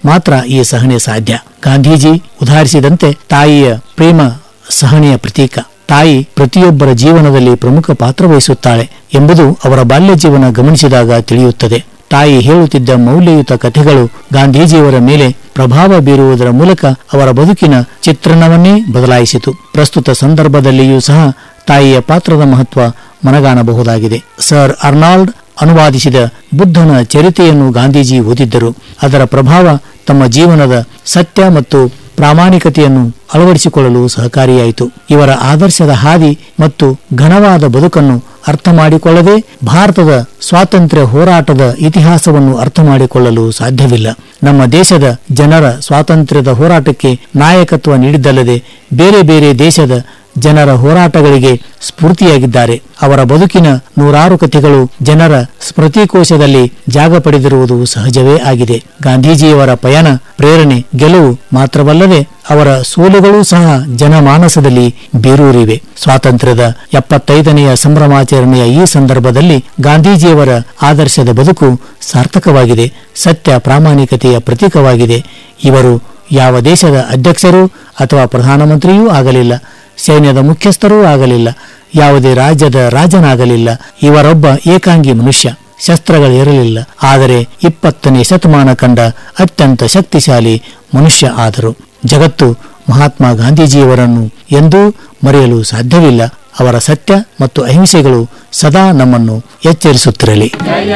ಮಾತ್ರ ಈ ಸಹನೆ ಸಾಧ್ಯ ಗಾಂಧೀಜಿ ಉದಾಹರಿಸಿದಂತೆ ತಾಯಿಯ ಪ್ರೇಮ ಸಹನೆಯ ಪ್ರತೀಕ ತಾಯಿ ಪ್ರತಿಯೊಬ್ಬರ ಜೀವನದಲ್ಲಿ ಪ್ರಮುಖ ಪಾತ್ರ ವಹಿಸುತ್ತಾಳೆ ಎಂಬುದು ಅವರ ಬಾಲ್ಯ ಜೀವನ ಗಮನಿಸಿದಾಗ ತಿಳಿಯುತ್ತದೆ ತಾಯಿ ಹೇಳುತ್ತಿದ್ದ ಮೌಲ್ಯಯುತ ಕಥೆಗಳು ಗಾಂಧೀಜಿಯವರ ಮೇಲೆ ಪ್ರಭಾವ ಬೀರುವುದರ ಮೂಲಕ ಅವರ ಬದುಕಿನ ಚಿತ್ರಣವನ್ನೇ ಬದಲಾಯಿಸಿತು ಪ್ರಸ್ತುತ ಸಂದರ್ಭದಲ್ಲಿಯೂ ಸಹ ತಾಯಿಯ ಪಾತ್ರದ ಮಹತ್ವ ಮನಗಾಣಬಹುದಾಗಿದೆ ಸರ್ ಅರ್ನಾಲ್ಡ್ ಅನುವಾದಿಸಿದ ಬುದ್ಧನ ಚರಿತೆಯನ್ನು ಗಾಂಧೀಜಿ ಓದಿದ್ದರು ಅದರ ಪ್ರಭಾವ ತಮ್ಮ ಜೀವನದ ಸತ್ಯ ಮತ್ತು ಪ್ರಾಮಾಣಿಕತೆಯನ್ನು ಅಳವಡಿಸಿಕೊಳ್ಳಲು ಸಹಕಾರಿಯಾಯಿತು ಇವರ ಆದರ್ಶದ ಹಾದಿ ಮತ್ತು ಘನವಾದ ಬದುಕನ್ನು ಅರ್ಥ ಮಾಡಿಕೊಳ್ಳದೆ ಭಾರತದ ಸ್ವಾತಂತ್ರ್ಯ ಹೋರಾಟದ ಇತಿಹಾಸವನ್ನು ಅರ್ಥ ಮಾಡಿಕೊಳ್ಳಲು ಸಾಧ್ಯವಿಲ್ಲ ನಮ್ಮ ದೇಶದ ಜನರ ಸ್ವಾತಂತ್ರ್ಯದ ಹೋರಾಟಕ್ಕೆ ನಾಯಕತ್ವ ನೀಡಿದ್ದಲ್ಲದೆ ಬೇರೆ ಬೇರೆ ದೇಶದ ಜನರ ಹೋರಾಟಗಳಿಗೆ ಸ್ಫೂರ್ತಿಯಾಗಿದ್ದಾರೆ ಅವರ ಬದುಕಿನ ನೂರಾರು ಕಥೆಗಳು ಜನರ ಸ್ಮೃತಿಕೋಶದಲ್ಲಿ ಜಾಗ ಪಡೆದಿರುವುದು ಸಹಜವೇ ಆಗಿದೆ ಗಾಂಧೀಜಿಯವರ ಪಯಣ ಪ್ರೇರಣೆ ಗೆಲುವು ಮಾತ್ರವಲ್ಲದೆ ಅವರ ಸೋಲುಗಳೂ ಸಹ ಜನಮಾನಸದಲ್ಲಿ ಬೇರೂರಿವೆ ಸ್ವಾತಂತ್ರ್ಯದ ಎಪ್ಪತ್ತೈದನೆಯ ಸಂಭ್ರಮಾಚರಣೆಯ ಈ ಸಂದರ್ಭದಲ್ಲಿ ಗಾಂಧೀಜಿಯವರ ಆದರ್ಶದ ಬದುಕು ಸಾರ್ಥಕವಾಗಿದೆ ಸತ್ಯ ಪ್ರಾಮಾಣಿಕತೆಯ ಪ್ರತೀಕವಾಗಿದೆ ಇವರು ಯಾವ ದೇಶದ ಅಧ್ಯಕ್ಷರು ಅಥವಾ ಪ್ರಧಾನಮಂತ್ರಿಯೂ ಆಗಲಿಲ್ಲ ಸೈನ್ಯದ ಮುಖ್ಯಸ್ಥರೂ ಆಗಲಿಲ್ಲ ಯಾವುದೇ ರಾಜ್ಯದ ರಾಜನಾಗಲಿಲ್ಲ ಇವರೊಬ್ಬ ಏಕಾಂಗಿ ಮನುಷ್ಯ ಶಸ್ತ್ರಗಳಿರಲಿಲ್ಲ ಆದರೆ ಇಪ್ಪತ್ತನೇ ಶತಮಾನ ಕಂಡ ಅತ್ಯಂತ ಶಕ್ತಿಶಾಲಿ ಮನುಷ್ಯ ಆದರು ಜಗತ್ತು ಮಹಾತ್ಮ ಗಾಂಧೀಜಿಯವರನ್ನು ಎಂದೂ ಮರೆಯಲು ಸಾಧ್ಯವಿಲ್ಲ ಅವರ ಸತ್ಯ ಮತ್ತು ಅಹಿಂಸೆಗಳು ಸದಾ ನಮ್ಮನ್ನು ಎಚ್ಚರಿಸುತ್ತಿರಲಿ